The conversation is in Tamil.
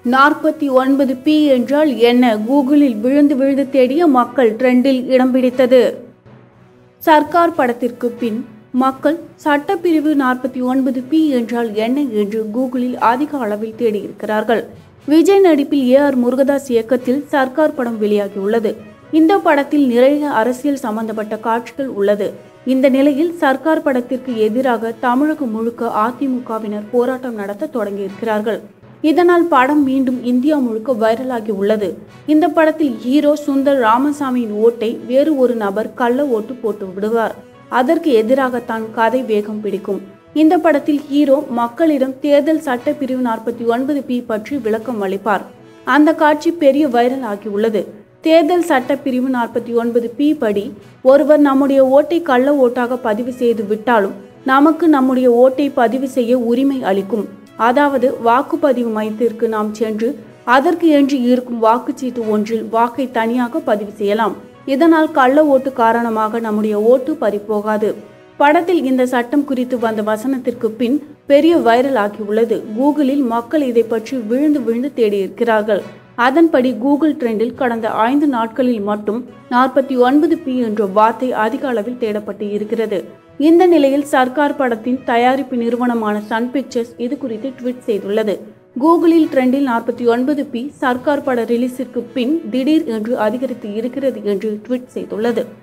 நாற்பத்தி ஒன்பது பி என்றால் என்ன கூகுளில் விழுந்து விழுந்து தேடிய மக்கள் ட்ரெண்டில் இடம் பிடித்தது சர்க்கார் படத்திற்கு பின் மக்கள் சட்டப்பிரிவு நாற்பத்தி ஒன்பது பி என்றால் என்ன என்று கூகுளில் அதிக அளவில் தேடியிருக்கிறார்கள் விஜய் நடிப்பில் ஏ ஆர் முருகதாஸ் இயக்கத்தில் சர்க்கார் படம் வெளியாகியுள்ளது இந்த படத்தில் நிறைய அரசியல் சம்பந்தப்பட்ட காட்சிகள் உள்ளது இந்த நிலையில் சர்க்கார் படத்திற்கு எதிராக தமிழகம் முழுக்க அதிமுகவினர் போராட்டம் நடத்த தொடங்கியிருக்கிறார்கள் இதனால் படம் மீண்டும் இந்தியா முழுக்க வைரலாகி உள்ளது இந்த படத்தில் ஹீரோ சுந்தர் ராமசாமியின் ஓட்டை வேறு ஒரு நபர் கள்ள ஓட்டு போட்டு விடுவார் அதற்கு எதிராகத்தான் கதை வேகம் பிடிக்கும் இந்த படத்தில் ஹீரோ மக்களிடம் தேர்தல் சட்ட பிரிவு நாற்பத்தி ஒன்பது பி பற்றி விளக்கம் அளிப்பார் அந்த காட்சி பெரிய வைரல் ஆகியுள்ளது தேர்தல் சட்ட பிரிவு நாற்பத்தி ஒன்பது பி படி ஒருவர் நம்முடைய ஓட்டை கள்ள ஓட்டாக பதிவு செய்து விட்டாலும் நமக்கு நம்முடைய ஓட்டை பதிவு செய்ய உரிமை அளிக்கும் அதாவது வாக்குப்பதிவு மையத்திற்கு நாம் சென்று அதற்கு என்று இருக்கும் வாக்குச்சீட்டு ஒன்றில் வாக்கை தனியாக பதிவு செய்யலாம் இதனால் கள்ள ஓட்டு காரணமாக நம்முடைய ஓட்டு பறிபோகாது படத்தில் இந்த சட்டம் குறித்து வந்த வசனத்திற்கு பின் பெரிய வைரல் ஆகியுள்ளது கூகுளில் மக்கள் இதை பற்றி விழுந்து விழுந்து தேடியிருக்கிறார்கள் அதன்படி கூகுள் ட்ரெண்டில் கடந்த ஐந்து நாட்களில் மட்டும் நாற்பத்தி ஒன்பது பி என்ற வார்த்தை அதிக அளவில் தேடப்பட்டு இருக்கிறது இந்த நிலையில் சர்க்கார் படத்தின் தயாரிப்பு நிறுவனமான சன் பிக்சர்ஸ் இது குறித்து ட்வீட் செய்துள்ளது கூகுளில் ட்ரெண்டில் நாற்பத்தி ஒன்பது பி சர்க்கார் பட ரிலீஸிற்கு பின் திடீர் என்று அதிகரித்து இருக்கிறது என்று ட்வீட் செய்துள்ளது